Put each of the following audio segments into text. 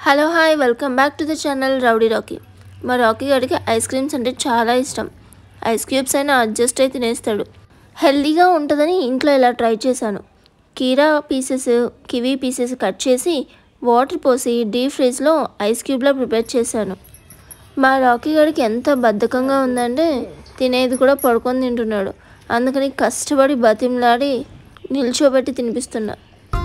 hello hi welcome back to the channel rowdy Rocky మా Rocky గడికి ice creams అంటే చాలా ఇష్టం ఐస్ క్యూబ్స్ అయినా అడ్జస్ట్ అయి తినేస్తాడు హెల్దీగా ఉంటుందని ఇంట్లో ఇలా ట్రై చేశాను కీరా పీసెస్ కివీ పీసెస్ కట్ చేసి వాటర్ పోసి డీప్ ఫ్రిడ్జ్లో ఐస్ క్యూబ్లో ప్రిపేర్ చేశాను మా రాకీ గడికి ఎంత బద్ధకంగా ఉందంటే తినేది కూడా పడుకొని తింటున్నాడు అందుకని కష్టపడి బతిమలాడి నిల్చోబెట్టి తినిపిస్తున్నా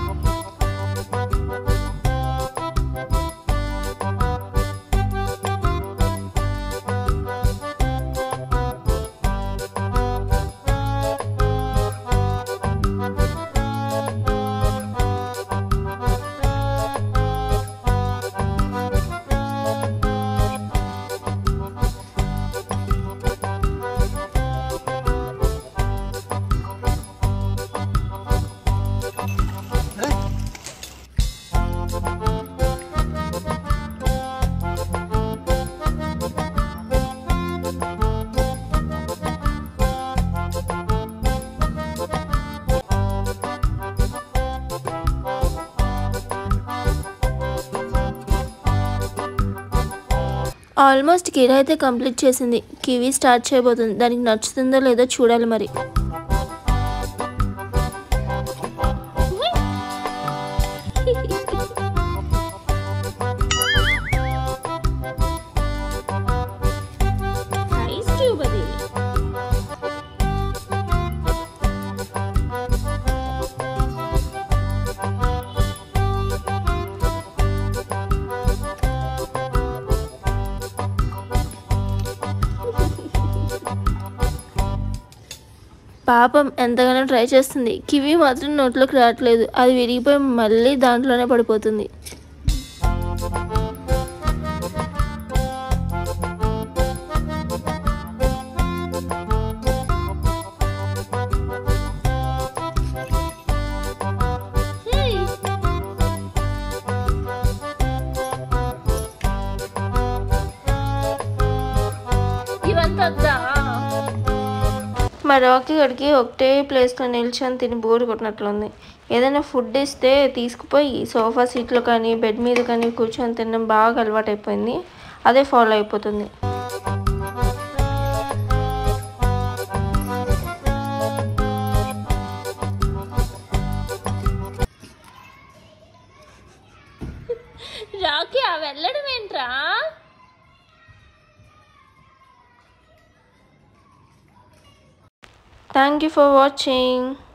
ఆల్మోస్ట్ కీరా అయితే కంప్లీట్ చేసింది కివీ స్టార్ట్ చేయబోతుంది దానికి నచ్చుతుందో లేదో చూడాలి మరి ఐస్ క్యూబ్ అది పాపం ఎంతగానో ట్రై చేస్తుంది కివి మాత్రం నోట్లోకి రావట్లేదు అది విరిగిపోయి మళ్ళీ దాంట్లోనే పడిపోతుంది ఇవంతా మా రాకీ గడికి ఒకటే ప్లేస్లో నిల్చొని తిని బోర్ కొట్టినట్లుంది ఏదైనా ఫుడ్ ఇస్తే తీసుకుపోయి సోఫా సీట్లో కానీ బెడ్ మీద కానీ కూర్చొని తినడం బాగా అలవాటైపోయింది అదే ఫాలో అయిపోతుంది రాకీ ఆ వెళ్ళడం ఏంట్రా థ్యాంక్ యూ ఫర్ వాచింగ్